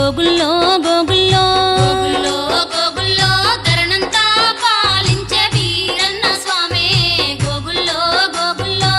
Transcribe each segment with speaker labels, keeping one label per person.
Speaker 1: గోగుల్లో గోగుల్లో
Speaker 2: గోగుల్లో గోగుల్లో ధరణంతా పాలించే వీరన్న స్వామి గోగుల్లో గోగుల్లో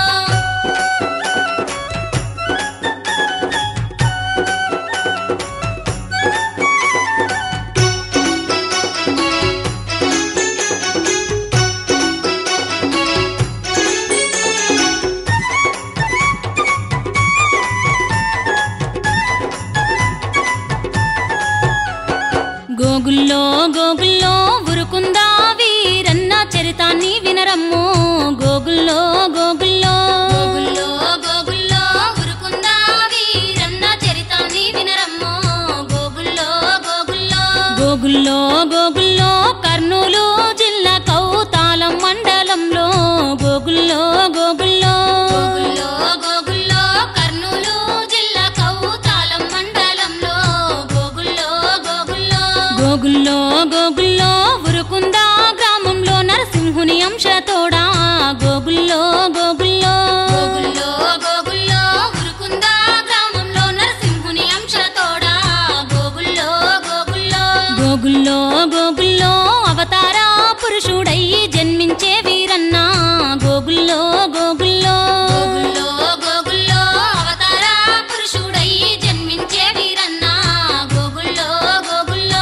Speaker 1: గోగుల్లో గోగుల్లో ఉరుకుందా వీరన్న చరితాన్ని వినరమ్ము గోగుల్లో గోగుల్లో
Speaker 2: గోగుల్లో గోగుల్లో ఉరుకుందా వీరన్న చరితాన్ని వినరమ్మో గోగుల్లో గోగుల్లో
Speaker 1: గోగుల్లో గోగుల్లో కర్నూలు జిల్లా కౌతాలం మండలంలో గోగుల్లో గోగుల్లో
Speaker 2: గోగుల్లో గోగుల్లో కర్నూలు జిల్లా కౌతాలం మండలంలో గోగుల్లో గోగుల్లో
Speaker 1: గోగుల్లో గోగుల్లో ఉరుకుందా గ్రామంలో నరసింహుని అంశతోడా గోగుల్లో గోగుల్లో
Speaker 2: గోగుల్లో గోగుల్లో ఉరుకుందా గ్రామంలో నరసింహుని అంశతోడా గోగుల్లో గోగుల్లో
Speaker 1: గోగుల్లో గోగుల్లో అవతార పురుషుడయ్యి జన్మించే వీరన్న గోగుల్లో గోగుల్లో
Speaker 2: గోగుల్లో గోగుల్లో అవతార పురుషుడయ్యి జన్మించే వీరన్న గోగుల్లో గోగుల్లో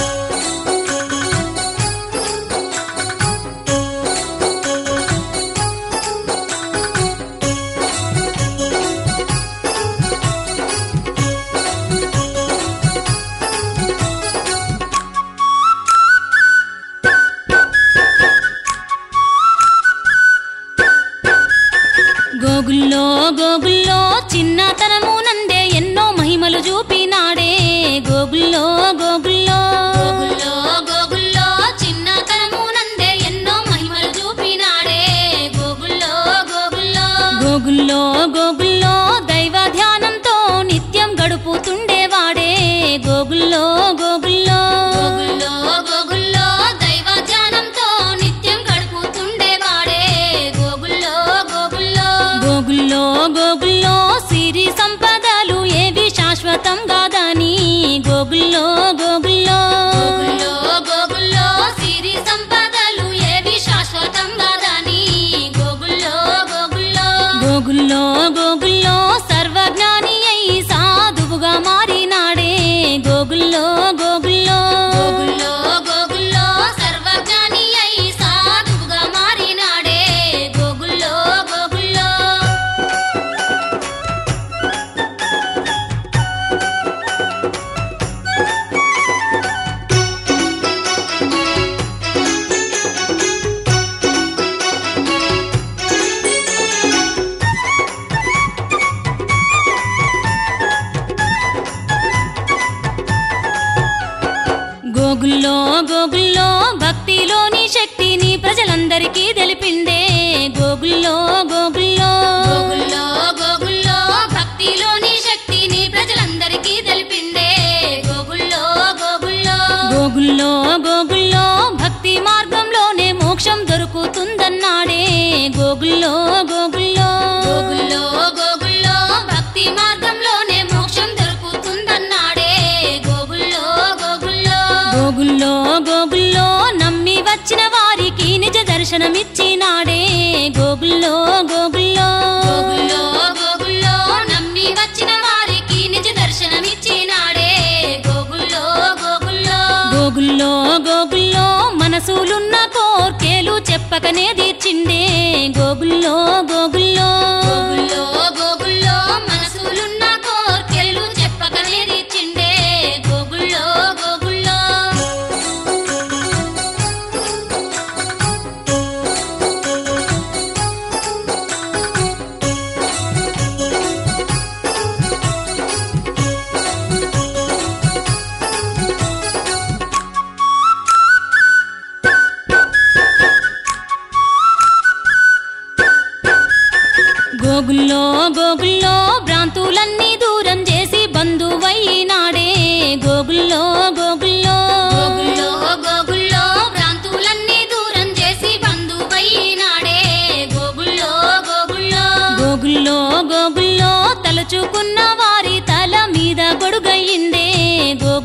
Speaker 1: గోగుల్లో గోగుల్లో చిన్నతనము నందే ఎన్నో మహిమలు చూపినాడే గోగుల్లో గోగుల్లో
Speaker 2: గోగుల్లో గోగుల్లో చిన్నతనము నందే ఎన్నో మహిమలు చూపినాడే గోగుల్లో గోగుల్లో
Speaker 1: గోగుల్లో గోగుల్లో దైవ ధ్యానంతో నిత్యం గడుపుతుండేవాడే గోగుల్లో గోగుల్లో
Speaker 2: గోగుల్లో గోగుల్లో దైవ ధ్యానంతో నిత్యం గడుపుతుండేవాడే గోగుల్లో గోగుల్లో
Speaker 1: గోగుల్లో గోగుల్లో సిరి సంపదలు ఏవి శాశ్వతం కాదని గోగుల్లో గోగుల్లో
Speaker 2: గోగుల్లో గోగుల్లో సిరి సంపదలు ఏవి శాశ్వతం కాదని గోగుల్లో గోగుల్లో
Speaker 1: గోగుల్లో గోగుల్లో సర్వజ్ఞాని అయి సాధువుగా మారినాడే గోగుల్లో గోగుల్లో
Speaker 2: గోగుల్లో గోగుల్లో సర్వజ్ఞాని అయి సాధువుగా మారినాడే గోగుల్లో గోగుల్లో
Speaker 1: గోగుల్లో గోగుల్లో భక్తిలోని శక్తిని ప్రజలందరికీ తెలిపిండే గోగుల్లో గోగుల్లో
Speaker 2: గోగుల్లో గోగుల్లో భక్తిలోని శక్తిని ప్రజలందరికీ తెలిపిండే గోగుల్లో గోగుల్లో
Speaker 1: గోగుల్లో గోగుల్లో భక్తి మార్గంలోనే మోక్షం దొరుకుతుందన్నాడే గోగుల్లో గోగుల్లో
Speaker 2: గోగుల్లో గోగుల్లో భక్తి మార్గంలోనే మోక్షం దొరుకుతుందన్నాడే గోగుల్లో గోగుల్లో
Speaker 1: గోగుల్లో గోగుల్లో నమ్మి వచ్చిన వారికి నిజ దర్శనమిచ్చినాడే గోగుల్లో గోగుల్లో
Speaker 2: గోగుల్లో గోగుల్లో నమ్మి వచ్చిన వారికి నిజ దర్శనమిచ్చినాడే గోగుల్లో గోగుల్లో
Speaker 1: గోగుల్లో గోగుల్లో మనసులున్న కోర్కేలు చెప్పకనే తీర్చిండే గోగుల్లో గోగుల్లో
Speaker 2: గోగుల్లో గోగుల్లో మనసులున్న కోర్కెలు చెప్పకనే తీర్చిండే గోగుల్లో గోగుల్లో
Speaker 1: గోగుల్లో గోగుల్లో భ్రాంతులన్నీ దూరం చేసి బంధువైనాడే గోగుల్లో గోగుల్లో
Speaker 2: గోగుల్లో గోగుల్లో భ్రాంతులన్నీ దూరం చేసి బంధువైనాడే గోగుల్లో గోగుల్లో
Speaker 1: గోగుల్లో గోగుల్లో తలచుకున్న వారి తల మీద గొడుగయ్యిందే గోగుల్లో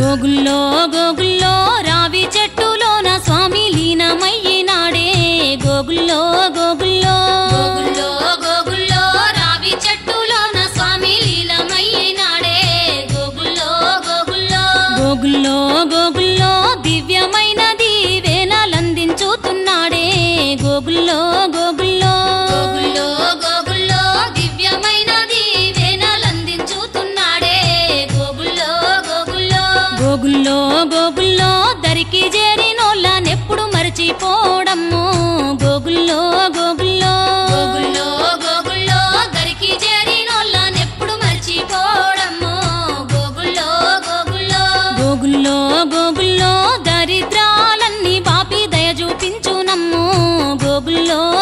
Speaker 1: గోగుల్లో గోగుల్లో రావి చెట్టులోన స్వామి లీనమయ్యినాడే గోగుల్లో గోగుల్లో
Speaker 2: గోగుల్లో గోగుల్లో రావి చెట్టులోన స్వామి లీలమయ్యినాడే గోగుల్లో గోగుల్లో
Speaker 1: గోగుల్లో గోగుల్లో దివ్యమైనది వేనాలందించుతున్నాడే గోగుల్లో గోగుల్లో
Speaker 2: గోగుల్లో గోగుల్లో దివ్యమైనది వేనాలందించుతున్నాడే గోగుల్లో గోగుల్లో
Speaker 1: గోగుల్లో గోగుల్లో దరికి చేరినోళ్ళనెప్పుడు మరచిపోవడము గోగుల్లో గోగుల్లో
Speaker 2: గోగుల్లో గోగుల్లో దరికి చేరినోళ్ళనెప్పుడు మర్చిపోవడము గోగుల్లో గోగుల్లో
Speaker 1: గోగుల్లో గోగుల్లో దరిద్రాలన్నీ బాపి దయ చూపించునమ్ము గోగుల్లో